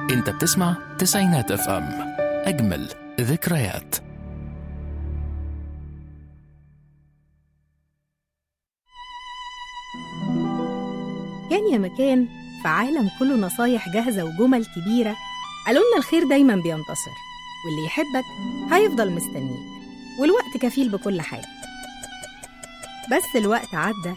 انت بتسمع تسعينات اف ام اجمل ذكريات كان يا مكان في عالم كله نصايح جاهزة وجمل كبيرة قالوا لنا الخير دايما بينتصر واللي يحبك هيفضل مستنيك والوقت كفيل بكل حاجة بس الوقت عدى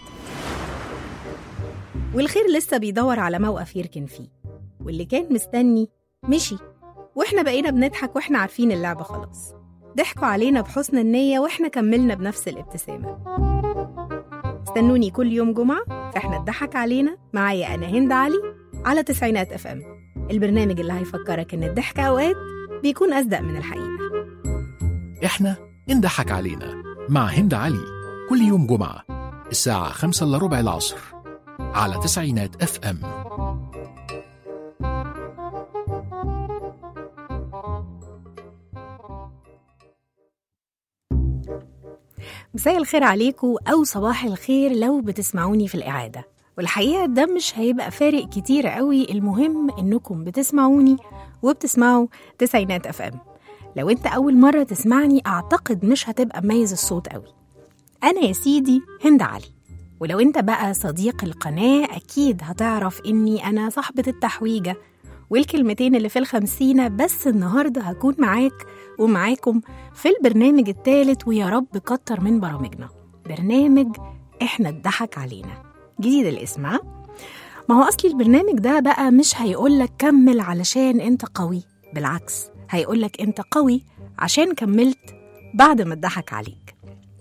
والخير لسه بيدور على موقف يركن فيه واللي كان مستني مشي واحنا بقينا بنضحك واحنا عارفين اللعبة خلاص ضحكوا علينا بحسن النية واحنا كملنا بنفس الابتسامة استنوني كل يوم جمعة فاحنا اتضحك علينا معايا أنا هند علي على تسعينات اف ام البرنامج اللي هيفكرك إن الضحك أوقات بيكون أصدق من الحقيقة احنا انضحك علينا مع هند علي كل يوم جمعة الساعة خمسة إلا ربع العصر على تسعينات اف ام مساء الخير عليكم أو صباح الخير لو بتسمعوني في الإعادة والحقيقة ده مش هيبقى فارق كتير قوي المهم إنكم بتسمعوني وبتسمعوا تسعينات اف ام لو انت أول مرة تسمعني أعتقد مش هتبقى مميز الصوت قوي أنا يا سيدي هند علي ولو انت بقى صديق القناة أكيد هتعرف إني أنا صاحبة التحويجة والكلمتين اللي في الخمسينة بس النهاردة هكون معاك ومعاكم في البرنامج الثالث ويا رب كتر من برامجنا برنامج احنا اتضحك علينا جديد الاسم ها؟ ما هو اصلي البرنامج ده بقى مش هيقولك كمل علشان انت قوي بالعكس هيقولك انت قوي عشان كملت بعد ما اتضحك عليك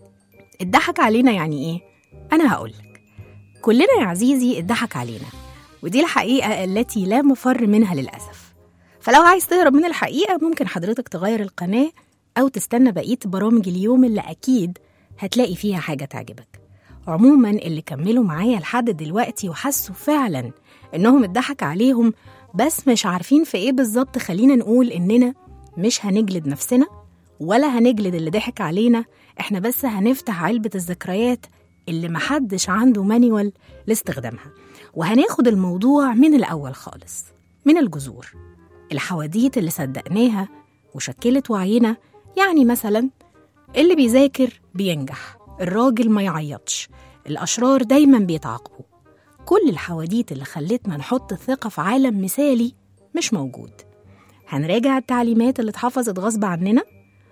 اتضحك علينا يعني ايه انا هقولك كلنا يا عزيزي اتضحك علينا ودي الحقيقة التي لا مفر منها للأسف فلو عايز تهرب من الحقيقة ممكن حضرتك تغير القناة أو تستنى بقية برامج اليوم اللي أكيد هتلاقي فيها حاجة تعجبك عموما اللي كملوا معايا لحد دلوقتي وحسوا فعلا إنهم اتضحك عليهم بس مش عارفين في إيه بالظبط خلينا نقول إننا مش هنجلد نفسنا ولا هنجلد اللي ضحك علينا إحنا بس هنفتح علبة الذكريات اللي محدش عنده مانيوال لاستخدامها وهناخد الموضوع من الأول خالص من الجذور الحواديت اللي صدقناها وشكلت وعينا يعني مثلا اللي بيذاكر بينجح الراجل ما يعيطش الأشرار دايما بيتعاقبوا كل الحواديت اللي خلتنا نحط الثقة في عالم مثالي مش موجود هنراجع التعليمات اللي اتحفظت غصب عننا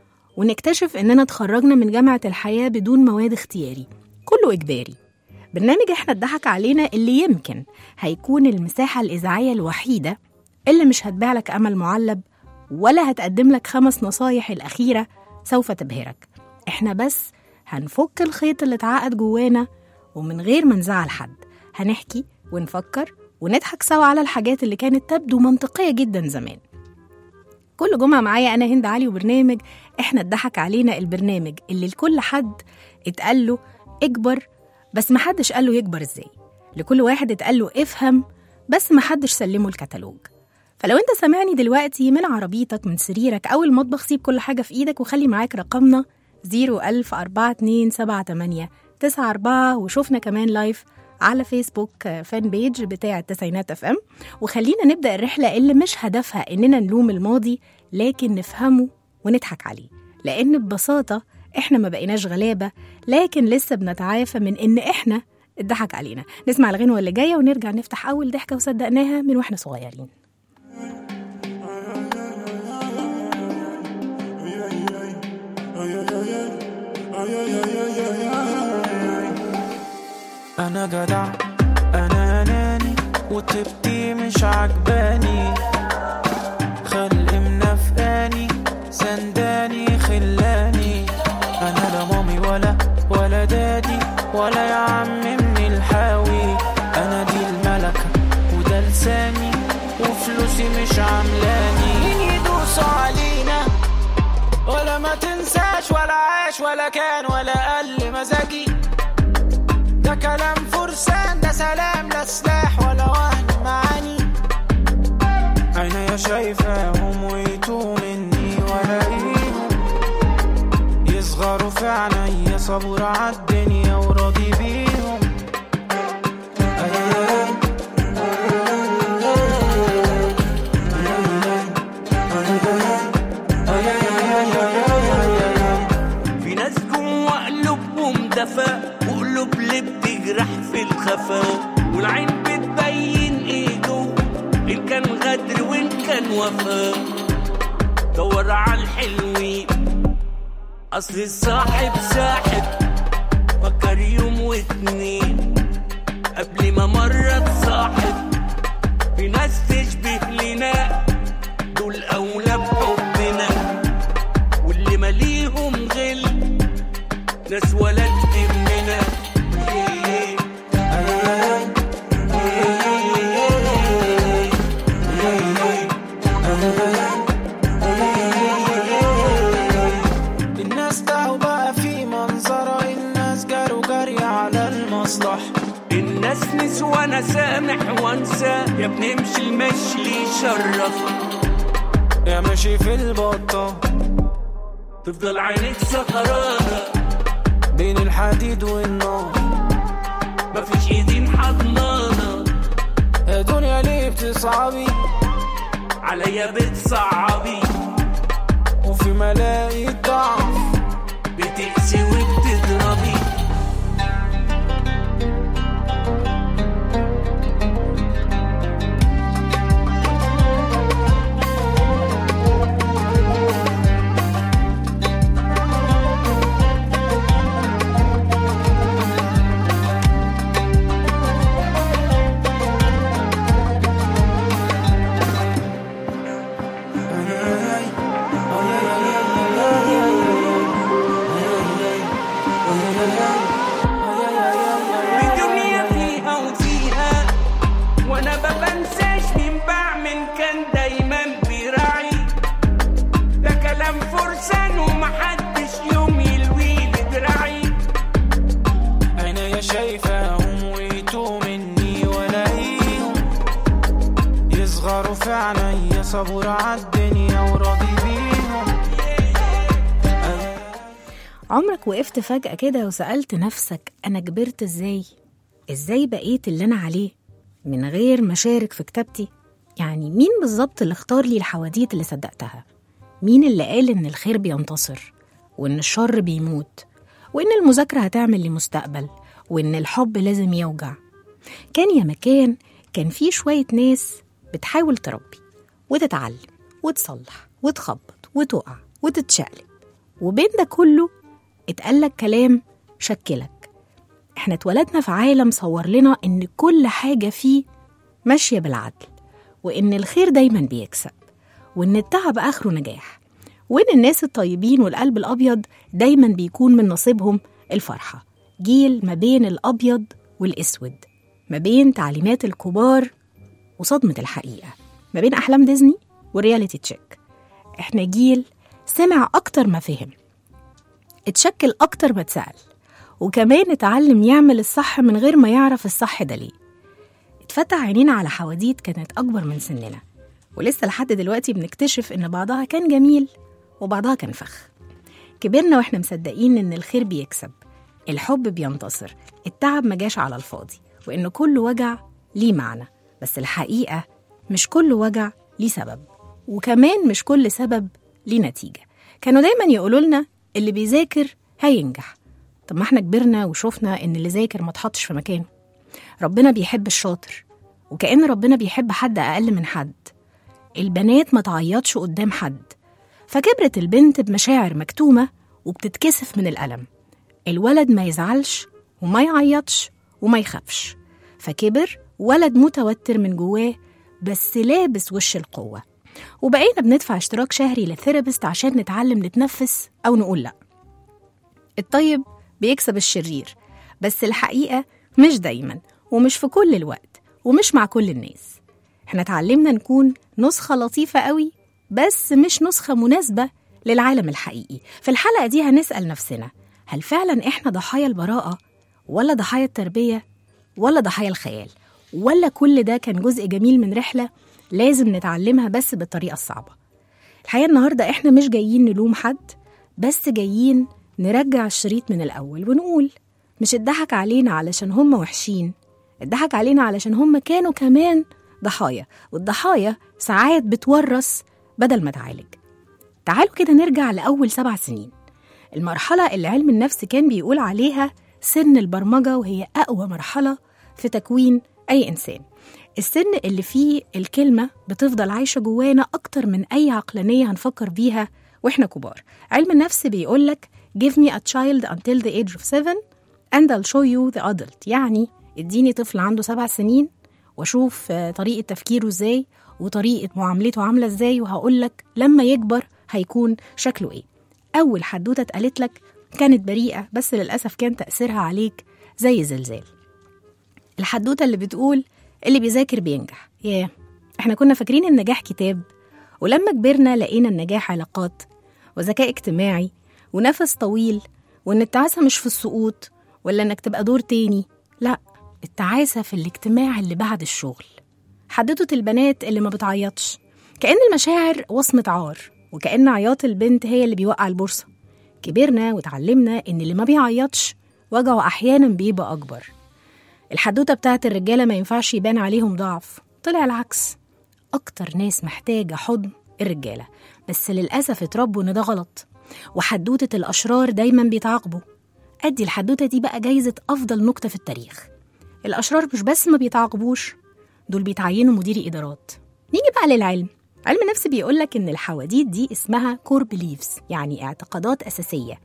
ونكتشف إننا اتخرجنا من جامعة الحياة بدون مواد اختياري كله إجباري برنامج احنا اتضحك علينا اللي يمكن هيكون المساحة الإذاعية الوحيدة اللي مش هتبيع لك أمل معلب ولا هتقدم لك خمس نصايح الأخيرة سوف تبهرك احنا بس هنفك الخيط اللي اتعقد جوانا ومن غير ما نزعل حد هنحكي ونفكر ونضحك سوا على الحاجات اللي كانت تبدو منطقية جدا زمان كل جمعة معايا أنا هند علي وبرنامج إحنا اتضحك علينا البرنامج اللي لكل حد اتقال له اكبر بس محدش قال له يكبر ازاي لكل واحد اتقال له افهم بس محدش سلمه الكتالوج فلو انت سامعني دلوقتي من عربيتك من سريرك او المطبخ سيب كل حاجة في ايدك وخلي معاك رقمنا 0104278 وشوفنا كمان لايف على فيسبوك فان بيج بتاع التسعينات اف ام وخلينا نبدا الرحله اللي مش هدفها اننا نلوم الماضي لكن نفهمه ونضحك عليه لان ببساطه احنا ما بقيناش غلابه لكن لسه بنتعافى من ان احنا اتضحك علينا نسمع الغنوه اللي جايه ونرجع نفتح اول ضحكه وصدقناها من واحنا صغيرين انا جدع انا اناني وطيبتي مش عجباني خلق منافقاني سنداني خلاني انا لا مامي ولا ولا دادي ولا يا عم من الحاوي انا دي الملكة وده لساني وفلوسي مش عاملاني مين يدوس علينا ولا ما تنساش ولا عاش ولا كان ولا قل مزاجي ده كلام فرسان ده سلام لا سلاح ولا وهن معاني عينيا بالخفاء والعين بتبين ايده ان كان غدر وان كان وفاء دور على الحلوين اصل الصاحب ساحب فكر يوم واتنين قبل ما مرة تصاحب في ناس تشبه لنا دول أولى بحبنا واللي ماليهم غل ناس ولا تهمنا الناس تعوا بقى في منظرة الناس جاروا جري على المصلحة الناس نسوى انا سامح وانسى يا ابني امشي المشي اللي يشرفك يا ماشي في البطة تفضل عينيك سهرانة بين الحديد والنار مفيش ايدين حضنانة يا دنيا ليه بتصعبي عليا بتصعبي وفي ملاقي ضعف بتقسي وبتضربي الدنيا فيها وفيها وانا ما بنساش مين بعمل كان دايما بيراعي ده كلام فرسان ومحدش يوم يلوي لي دراعي عينيا شايفاهم ويتوه مني ولاقيهم يصغروا في عينيا صبور عالدنيا وراضي بيهم عمرك وقفت فجأة كده وسألت نفسك أنا كبرت إزاي؟ إزاي بقيت اللي أنا عليه؟ من غير ما أشارك في كتابتي؟ يعني مين بالظبط اللي اختار لي الحواديت اللي صدقتها؟ مين اللي قال إن الخير بينتصر؟ وإن الشر بيموت؟ وإن المذاكرة هتعمل لي مستقبل؟ وإن الحب لازم يوجع؟ كان يا مكان كان في شوية ناس بتحاول تربي وتتعلم وتصلح وتخبط وتقع وتتشقلب وبين ده كله اتقالك كلام شكلك احنا اتولدنا في عالم صور لنا ان كل حاجة فيه ماشية بالعدل وان الخير دايما بيكسب وان التعب اخره نجاح وان الناس الطيبين والقلب الابيض دايما بيكون من نصيبهم الفرحة جيل ما بين الابيض والاسود ما بين تعليمات الكبار وصدمة الحقيقة ما بين أحلام ديزني ورياليتي تشيك احنا جيل سمع أكتر ما فهم اتشكل أكتر ما اتسأل وكمان اتعلم يعمل الصح من غير ما يعرف الصح ده ليه اتفتح عينينا على حواديت كانت أكبر من سننا ولسه لحد دلوقتي بنكتشف إن بعضها كان جميل وبعضها كان فخ كبرنا واحنا مصدقين إن الخير بيكسب الحب بينتصر التعب ما جاش على الفاضي وإن كل وجع ليه معنى بس الحقيقة مش كل وجع ليه سبب وكمان مش كل سبب ليه نتيجة كانوا دايما يقولوا لنا اللي بيذاكر هينجح طب ما احنا كبرنا وشوفنا ان اللي ذاكر ما اتحطش في مكانه ربنا بيحب الشاطر وكأن ربنا بيحب حد أقل من حد البنات ما تعيطش قدام حد فكبرت البنت بمشاعر مكتومة وبتتكسف من الألم الولد ما يزعلش وما يعيطش وما يخافش فكبر ولد متوتر من جواه بس لابس وش القوة وبقينا بندفع اشتراك شهري للثيرابيست عشان نتعلم نتنفس أو نقول لأ الطيب بيكسب الشرير بس الحقيقة مش دايما ومش في كل الوقت ومش مع كل الناس احنا اتعلمنا نكون نسخة لطيفة قوي بس مش نسخة مناسبة للعالم الحقيقي في الحلقة دي هنسأل نفسنا هل فعلا احنا ضحايا البراءة ولا ضحايا التربية ولا ضحايا الخيال ولا كل ده كان جزء جميل من رحلة لازم نتعلمها بس بالطريقة الصعبة الحقيقة النهاردة احنا مش جايين نلوم حد بس جايين نرجع الشريط من الأول ونقول مش اتضحك علينا علشان هم وحشين اتضحك علينا علشان هم كانوا كمان ضحايا والضحايا ساعات بتورث بدل ما تعالج تعالوا كده نرجع لأول سبع سنين المرحلة اللي علم النفس كان بيقول عليها سن البرمجة وهي أقوى مرحلة في تكوين أي إنسان السن اللي فيه الكلمة بتفضل عايشة جوانا أكتر من أي عقلانية هنفكر بيها وإحنا كبار علم النفس بيقولك give me a child until the age of seven and I'll show you the adult يعني اديني طفل عنده سبع سنين واشوف آه، طريقة تفكيره ازاي وطريقة معاملته عاملة ازاي وهقولك لما يكبر هيكون شكله ايه أول حدوتة اتقالت لك كانت بريئة بس للأسف كان تأثيرها عليك زي زلزال الحدوتة اللي بتقول اللي بيذاكر بينجح ياه احنا كنا فاكرين النجاح كتاب ولما كبرنا لقينا النجاح علاقات وذكاء اجتماعي ونفس طويل وان التعاسة مش في السقوط ولا انك تبقى دور تاني لا التعاسة في الاجتماع اللي بعد الشغل حدوتة البنات اللي ما بتعيطش كأن المشاعر وصمة عار وكأن عياط البنت هي اللي بيوقع البورصة كبرنا وتعلمنا إن اللي ما بيعيطش وجعه أحيانا بيبقى أكبر الحدوتة بتاعت الرجالة ما ينفعش يبان عليهم ضعف طلع العكس أكتر ناس محتاجة حضن الرجالة بس للأسف اتربوا إن ده غلط وحدوتة الأشرار دايما بيتعاقبوا أدي الحدوتة دي بقى جايزة أفضل نكتة في التاريخ الأشرار مش بس ما بيتعاقبوش دول بيتعينوا مديري إدارات نيجي بقى للعلم علم النفس بيقولك إن الحواديت دي اسمها كور بليفز يعني اعتقادات أساسية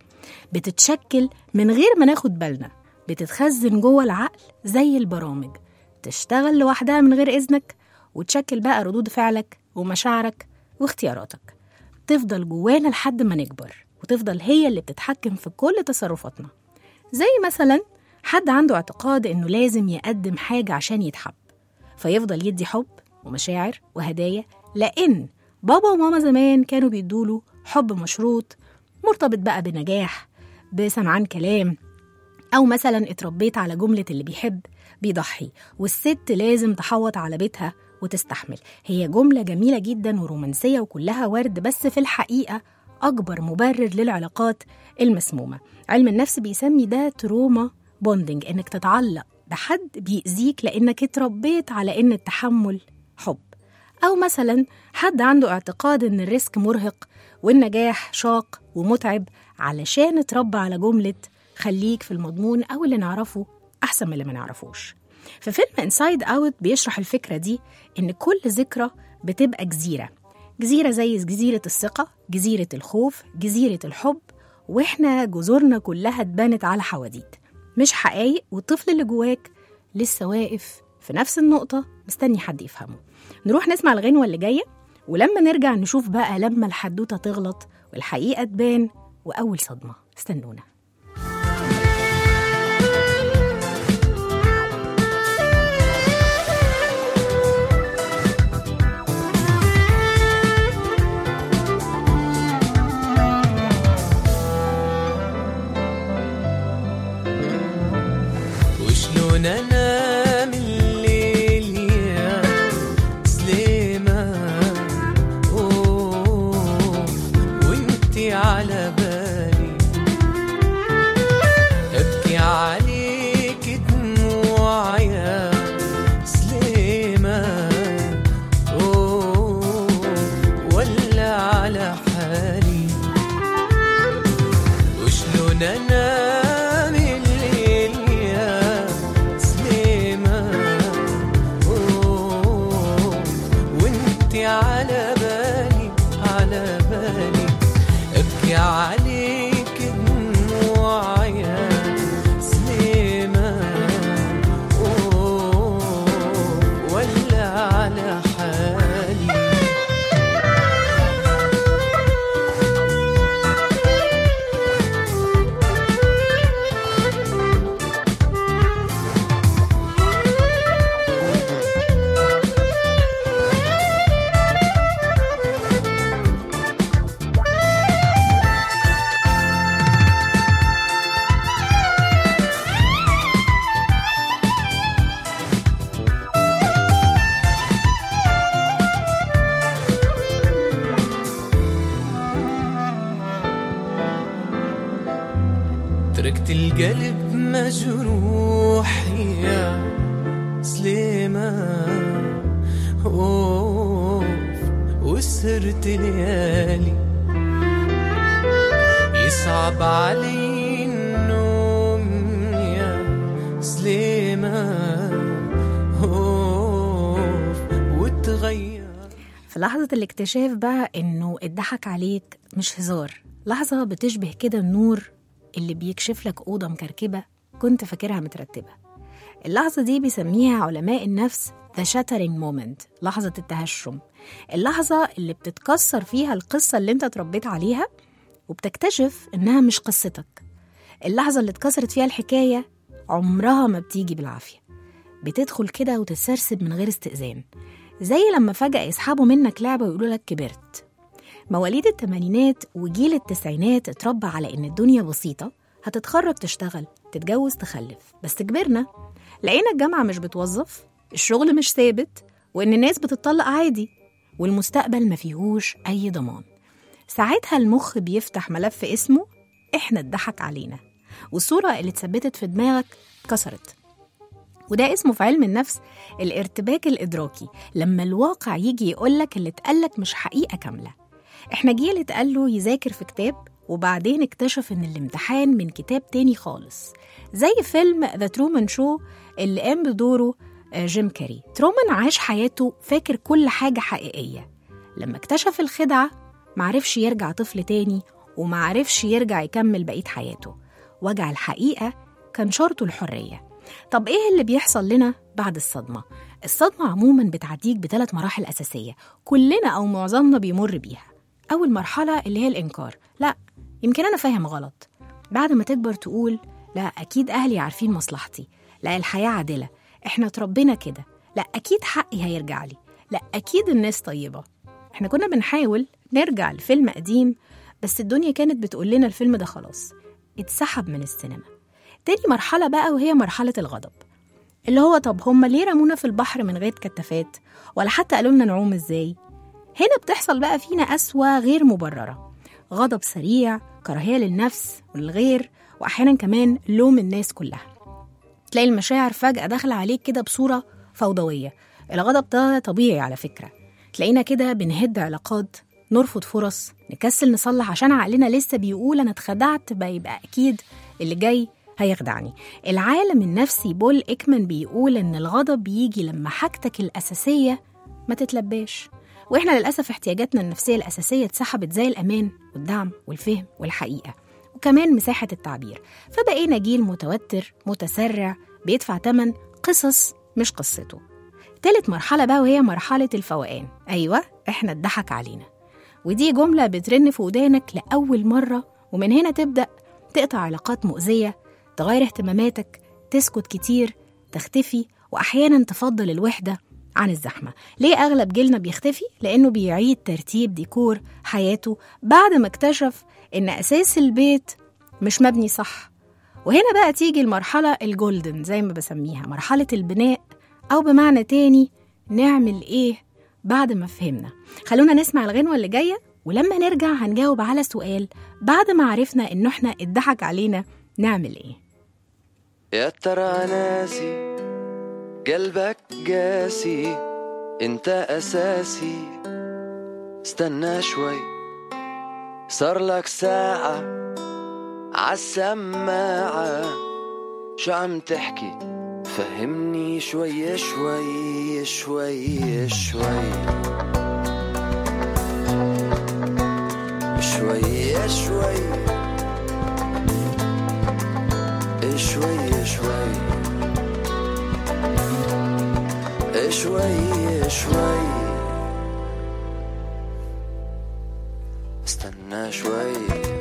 بتتشكل من غير ما ناخد بالنا بتتخزن جوه العقل زي البرامج تشتغل لوحدها من غير إذنك وتشكل بقى ردود فعلك ومشاعرك واختياراتك تفضل جوانا لحد ما نكبر وتفضل هي اللي بتتحكم في كل تصرفاتنا زي مثلا حد عنده اعتقاد إنه لازم يقدم حاجة عشان يتحب فيفضل يدي حب ومشاعر وهدايا لأن بابا وماما زمان كانوا بيدوله حب مشروط مرتبط بقى بنجاح بسمعان كلام أو مثلا اتربيت على جملة اللي بيحب بيضحي والست لازم تحوط على بيتها وتستحمل هي جملة جميلة جدا ورومانسية وكلها ورد بس في الحقيقة أكبر مبرر للعلاقات المسمومة علم النفس بيسمي ده تروما بوندنج إنك تتعلق بحد بيأذيك لأنك اتربيت على إن التحمل حب أو مثلا حد عنده اعتقاد إن الريسك مرهق والنجاح شاق ومتعب علشان اتربى على جملة خليك في المضمون أو اللي نعرفه أحسن من اللي ما نعرفوش في فيلم انسايد اوت بيشرح الفكرة دي إن كل ذكرى بتبقى جزيرة جزيرة زي جزيرة الثقة جزيرة الخوف جزيرة الحب وإحنا جزرنا كلها اتبنت على حواديت مش حقايق والطفل اللي جواك لسه واقف في نفس النقطة مستني حد يفهمه نروح نسمع الغنوة اللي جاية ولما نرجع نشوف بقى لما الحدوتة تغلط والحقيقة تبان وأول صدمة استنونا وشلون انام الليل يا سليمة أوه وانتي على بالي ابكي عليك دموع يا سليمة أوه ولا على حالي وشلون انام الليل يا سليمة أوه وانتي على بالي على بالي ابكي عليك دموع يا سليمة أوه ولا على حالي تركت القلب مجروح يا سليمة أوف وسهرت ليالي يصعب علي النوم يا سليمة لحظة الاكتشاف بقى إنه اتضحك عليك مش هزار لحظة بتشبه كده النور اللي بيكشف لك أوضة مكركبة كنت فاكرها مترتبة اللحظة دي بيسميها علماء النفس The Shattering Moment لحظة التهشم اللحظة اللي بتتكسر فيها القصة اللي انت اتربيت عليها وبتكتشف إنها مش قصتك اللحظة اللي اتكسرت فيها الحكاية عمرها ما بتيجي بالعافية بتدخل كده وتتسرسب من غير استئذان زي لما فجأة يسحبوا منك لعبة ويقولوا لك كبرت مواليد التمانينات وجيل التسعينات اتربى على إن الدنيا بسيطة هتتخرج تشتغل تتجوز تخلف بس كبرنا لقينا الجامعة مش بتوظف الشغل مش ثابت وإن الناس بتطلق عادي والمستقبل ما فيهوش أي ضمان ساعتها المخ بيفتح ملف اسمه إحنا اتضحك علينا والصورة اللي اتثبتت في دماغك اتكسرت وده اسمه في علم النفس الارتباك الإدراكي لما الواقع يجي يقولك اللي اتقالك مش حقيقة كاملة احنا جيل اتقال له يذاكر في كتاب وبعدين اكتشف ان الامتحان من كتاب تاني خالص زي فيلم ذا ترومان شو اللي قام بدوره آه، جيم كاري ترومان عاش حياته فاكر كل حاجة حقيقية لما اكتشف الخدعة معرفش يرجع طفل تاني ومعرفش يرجع يكمل بقية حياته وجع الحقيقة كان شرطه الحرية طب ايه اللي بيحصل لنا بعد الصدمة؟ الصدمة عموما بتعديك بثلاث مراحل أساسية كلنا أو معظمنا بيمر بيها أول مرحلة اللي هي الإنكار لا يمكن أنا فاهم غلط بعد ما تكبر تقول لا أكيد أهلي عارفين مصلحتي لا الحياة عادلة إحنا اتربينا كده لا أكيد حقي هيرجع لي لا أكيد الناس طيبة إحنا كنا بنحاول نرجع لفيلم قديم بس الدنيا كانت بتقول لنا الفيلم ده خلاص اتسحب من السينما تاني مرحلة بقى وهي مرحلة الغضب اللي هو طب هما ليه رمونا في البحر من غير كتافات ولا حتى قالوا لنا نعوم ازاي هنا بتحصل بقى فينا قسوة غير مبررة غضب سريع كراهية للنفس والغير وأحيانا كمان لوم الناس كلها تلاقي المشاعر فجأة داخلة عليك كده بصورة فوضوية الغضب ده طبيعي على فكرة تلاقينا كده بنهد علاقات نرفض فرص نكسل نصلح عشان عقلنا لسه بيقول أنا اتخدعت بقى يبقى أكيد اللي جاي هيخدعني العالم النفسي بول إكمان بيقول إن الغضب بيجي لما حاجتك الأساسية ما تتلباش وإحنا للأسف احتياجاتنا النفسية الأساسية اتسحبت زي الأمان والدعم والفهم والحقيقة وكمان مساحة التعبير فبقينا جيل متوتر متسرع بيدفع تمن قصص مش قصته تالت مرحلة بقى وهي مرحلة الفوقان أيوة إحنا اتضحك علينا ودي جملة بترن في ودانك لأول مرة ومن هنا تبدأ تقطع علاقات مؤذية تغير اهتماماتك تسكت كتير تختفي وأحيانا تفضل الوحدة عن الزحمة ليه أغلب جيلنا بيختفي؟ لأنه بيعيد ترتيب ديكور حياته بعد ما اكتشف إن أساس البيت مش مبني صح وهنا بقى تيجي المرحلة الجولدن زي ما بسميها مرحلة البناء أو بمعنى تاني نعمل إيه بعد ما فهمنا خلونا نسمع الغنوة اللي جاية ولما نرجع هنجاوب على سؤال بعد ما عرفنا إنه إحنا اتضحك علينا نعمل إيه يا ترى ناسي قلبك قاسي انت اساسي استنى شوي صار لك ساعة عالسماعة شو عم تحكي فهمني شوي شوي شوي شوي شوي شوي شوي شوي شوي شوي استنى شوي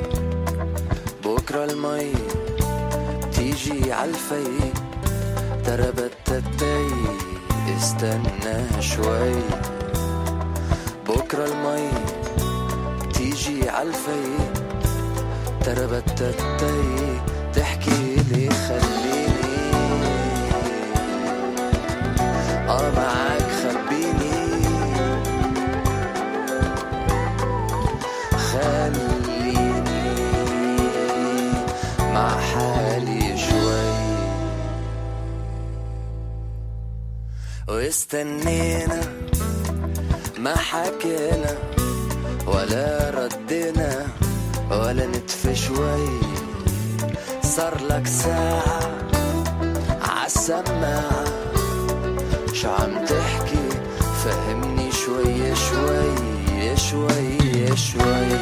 بكرة المي تيجي عالفي ترى بتتي استنى شوي بكرة المي تيجي عالفي ترى بتتي تحكي لي خليني اه معاك خبيني خليني مع حالي شوي واستنينا ما حكينا ولا ردنا ولا نتف شوي صار لك ساعة عالسماعة شو عم تحكي فهمني شوي شوي شوي شوي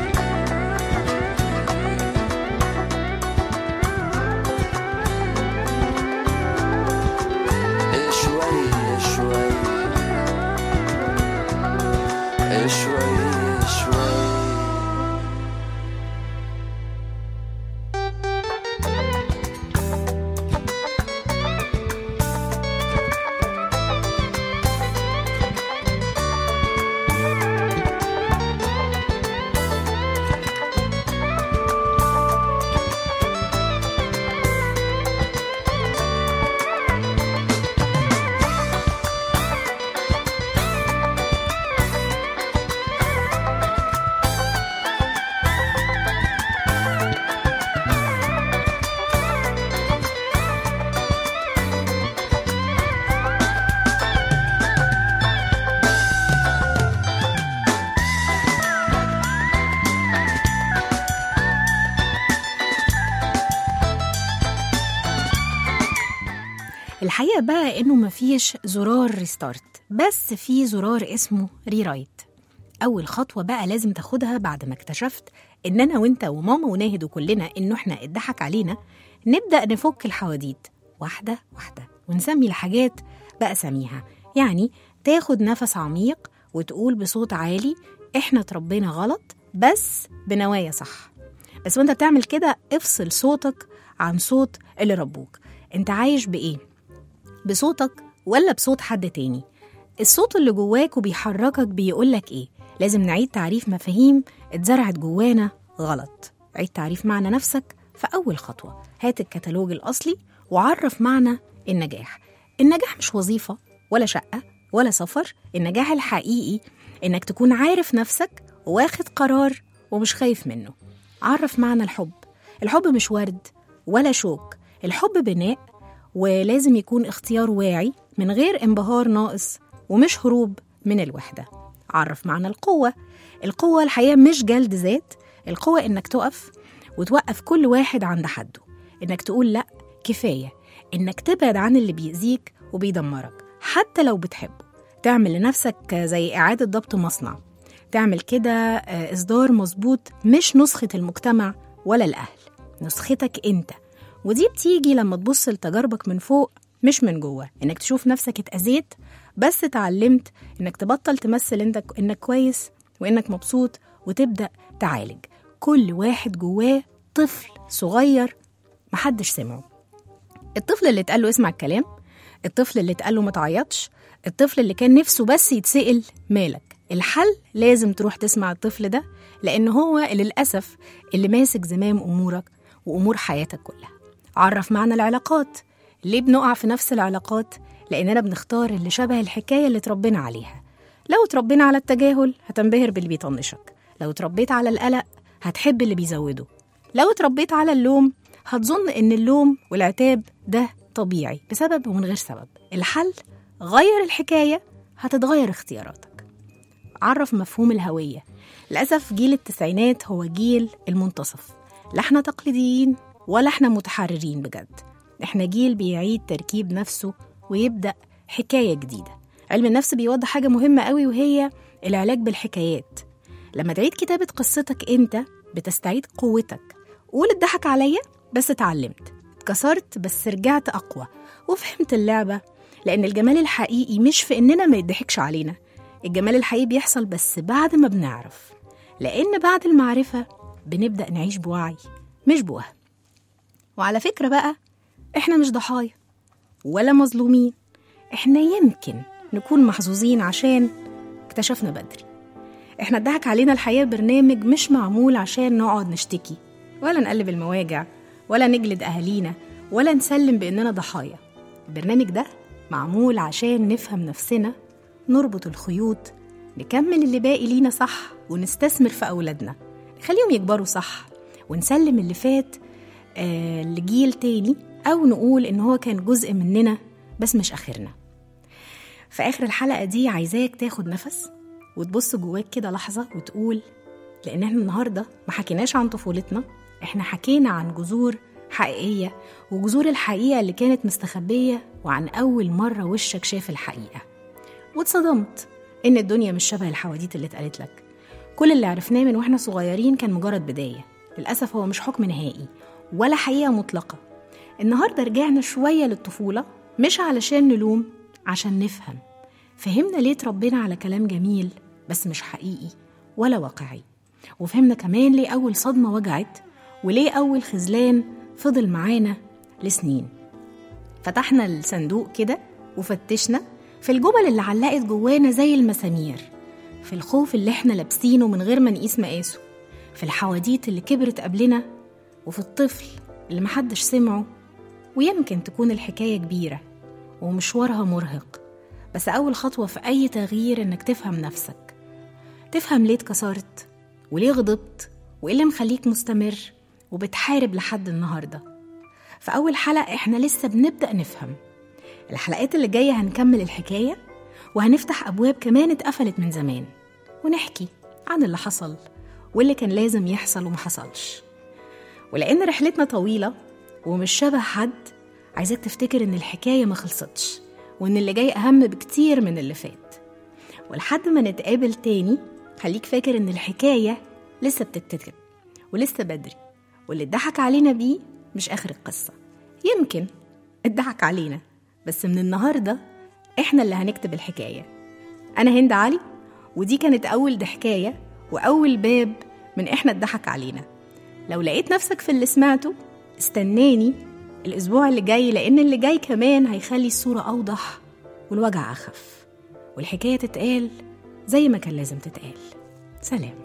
شوي شوي شوي شوي الحقيقة بقى إنه مفيش زرار ريستارت بس في زرار اسمه ريرايت أول خطوة بقى لازم تاخدها بعد ما اكتشفت إن أنا وإنت وماما وناهد وكلنا إنه إحنا اتضحك علينا نبدأ نفك الحواديت واحدة واحدة ونسمي الحاجات بأساميها يعني تاخد نفس عميق وتقول بصوت عالي إحنا اتربينا غلط بس بنوايا صح بس وانت بتعمل كده افصل صوتك عن صوت اللي ربوك انت عايش بإيه؟ بصوتك ولا بصوت حد تاني الصوت اللي جواك وبيحركك بيقولك ايه لازم نعيد تعريف مفاهيم اتزرعت جوانا غلط عيد تعريف معنى نفسك في أول خطوة هات الكتالوج الأصلي وعرف معنى النجاح النجاح مش وظيفة ولا شقة ولا سفر النجاح الحقيقي إنك تكون عارف نفسك واخد قرار ومش خايف منه عرف معنى الحب الحب مش ورد ولا شوك الحب بناء ولازم يكون اختيار واعي من غير انبهار ناقص ومش هروب من الوحدة عرف معنى القوة القوة الحقيقة مش جلد ذات القوة إنك تقف وتوقف كل واحد عند حده إنك تقول لأ كفاية إنك تبعد عن اللي بيأذيك وبيدمرك حتى لو بتحبه تعمل لنفسك زي إعادة ضبط مصنع تعمل كده آه، إصدار مظبوط مش نسخة المجتمع ولا الأهل نسختك أنت ودي بتيجي لما تبص لتجاربك من فوق مش من جوه انك تشوف نفسك اتأذيت بس اتعلمت انك تبطل تمثل انت انك كويس وانك مبسوط وتبدأ تعالج كل واحد جواه طفل صغير محدش سمعه الطفل اللي اتقال له اسمع الكلام الطفل اللي اتقال له ما تعيطش الطفل اللي كان نفسه بس يتسأل مالك الحل لازم تروح تسمع الطفل ده لأن هو اللي للأسف اللي ماسك زمام أمورك وأمور حياتك كلها عرف معنى العلاقات ليه بنقع في نفس العلاقات لأننا بنختار اللي شبه الحكاية اللي اتربينا عليها لو اتربينا على التجاهل هتنبهر باللي بيطنشك لو اتربيت على القلق هتحب اللي بيزوده لو اتربيت على اللوم هتظن ان اللوم والعتاب ده طبيعي بسبب ومن غير سبب الحل غير الحكاية هتتغير اختياراتك عرف مفهوم الهوية للأسف جيل التسعينات هو جيل المنتصف لا احنا تقليديين ولا احنا متحررين بجد احنا جيل بيعيد تركيب نفسه ويبدأ حكاية جديدة علم النفس بيوضح حاجة مهمة قوي وهي العلاج بالحكايات لما تعيد كتابة قصتك انت بتستعيد قوتك قول اتضحك عليا بس اتعلمت اتكسرت بس رجعت أقوى وفهمت اللعبة لأن الجمال الحقيقي مش في إننا ما يضحكش علينا الجمال الحقيقي بيحصل بس بعد ما بنعرف لأن بعد المعرفة بنبدأ نعيش بوعي مش بوهم وعلى فكرة بقى إحنا مش ضحايا ولا مظلومين إحنا يمكن نكون محظوظين عشان اكتشفنا بدري إحنا اتضحك علينا الحياة برنامج مش معمول عشان نقعد نشتكي ولا نقلب المواجع ولا نجلد أهالينا ولا نسلم بإننا ضحايا البرنامج ده معمول عشان نفهم نفسنا نربط الخيوط نكمل اللي باقي لينا صح ونستثمر في أولادنا نخليهم يكبروا صح ونسلم اللي فات آه لجيل تاني أو نقول إن هو كان جزء مننا بس مش آخرنا في آخر الحلقة دي عايزاك تاخد نفس وتبص جواك كده لحظة وتقول لأن احنا النهاردة ما حكيناش عن طفولتنا احنا حكينا عن جذور حقيقية وجذور الحقيقة اللي كانت مستخبية وعن أول مرة وشك شاف الحقيقة واتصدمت إن الدنيا مش شبه الحواديت اللي اتقالت لك كل اللي عرفناه من واحنا صغيرين كان مجرد بداية للأسف هو مش حكم نهائي ولا حقيقة مطلقة النهاردة رجعنا شوية للطفولة مش علشان نلوم عشان نفهم فهمنا ليه اتربينا على كلام جميل بس مش حقيقي ولا واقعي وفهمنا كمان ليه أول صدمة وجعت وليه أول خذلان فضل معانا لسنين فتحنا الصندوق كده وفتشنا في الجمل اللي علقت جوانا زي المسامير في الخوف اللي احنا لابسينه من غير ما نقيس مقاسه في الحواديت اللي كبرت قبلنا وفي الطفل اللي محدش سمعه ويمكن تكون الحكاية كبيرة ومشوارها مرهق بس أول خطوة في أي تغيير إنك تفهم نفسك تفهم ليه اتكسرت وليه غضبت وإيه اللي مخليك مستمر وبتحارب لحد النهاردة في أول حلقة إحنا لسه بنبدأ نفهم الحلقات اللي جاية هنكمل الحكاية وهنفتح أبواب كمان اتقفلت من زمان ونحكي عن اللي حصل واللي كان لازم يحصل وما حصلش ولأن رحلتنا طويلة ومش شبه حد عايزاك تفتكر إن الحكاية ما خلصتش وإن اللي جاي أهم بكتير من اللي فات ولحد ما نتقابل تاني خليك فاكر إن الحكاية لسه بتتكتب ولسه بدري واللي اتضحك علينا بيه مش آخر القصة يمكن اتضحك علينا بس من النهاردة إحنا اللي هنكتب الحكاية أنا هند علي ودي كانت أول ضحكاية وأول باب من إحنا اتضحك علينا لو لقيت نفسك في اللي سمعته استناني الأسبوع اللي جاي لأن اللي جاي كمان هيخلي الصورة أوضح والوجع أخف والحكاية تتقال زي ما كان لازم تتقال سلام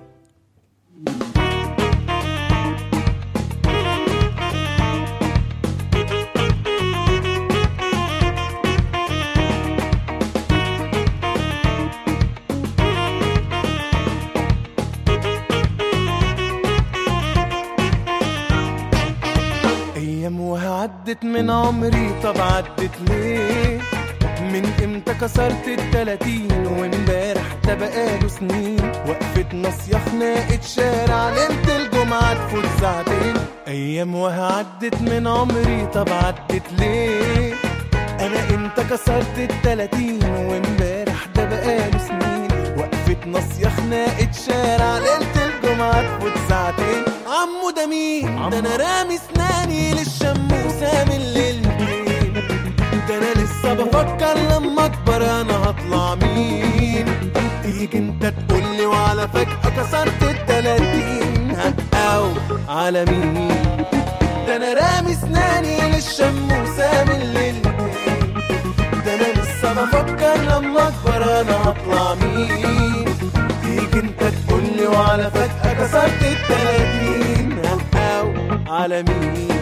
ايام وعدت من عمري طب عدت ليه من امتى كسرت التلاتين وامبارح ده بقاله سنين وقفتنا صياح خناقة شارع ليلة الجمعة تفوت ساعتين ايام وعدت من عمري طب عدت ليه انا امتى كسرت التلاتين وامبارح ده بقاله سنين وقفتنا صياح خناقة شارع ليلة الجمعة تفوت ساعتين عمو ده مين ده انا رامي اسناني للشموسة من ليلتين ده انا لسه بفكر لما اكبر انا هطلع مين تيجي انت تقولي وعلى فجأة كسرت التلاتين او على مين ده انا رامي اسناني للشموسة من ليلتين ده انا لسه بفكر لما اكبر انا هطلع مين تيجي انت تقولي وعلى فجأة كسرت التلاتين او على مين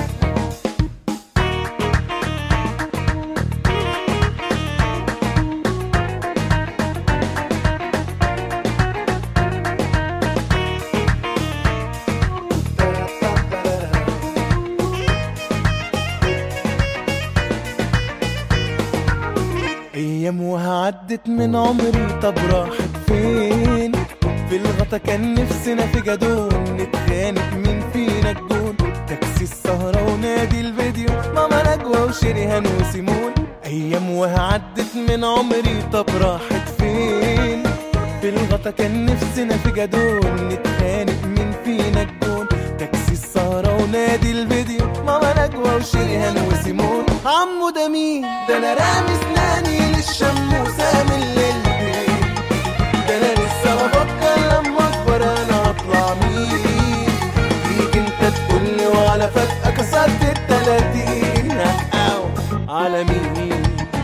ايام وعدت من عمري طب راحت فين في الغطا كان نفسنا في جدون نتخانق مين فينا الجون تاكسي السهرة ونادي الفيديو ماما نجوى وشريهان وسيمون ايام وعدت من عمري طب راحت فين في الغطا كان نفسنا في جدون نتخانق مين فينا الجون تاكسي السهرة ونادي الفيديو ماما نجوى وشريهان وسيمون عمو ده مين ده انا رامي اسناني للشموسة من ليلتين ده انا لسه بفكر لما اكبر انا هطلع مين تيجي انت تقولي وعلى فجأة كسرت التلاتين او على مين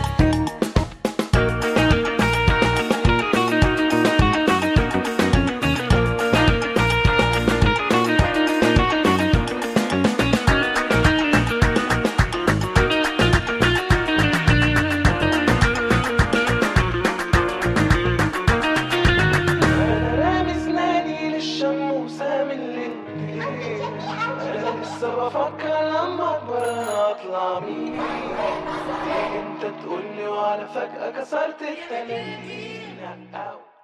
رامي اسناني للشموسة من الليل انا لسه بفكر لما اكبر انا اطلع مين تيجي انت تقولي وعلى فجأة كسرت التلاتين أو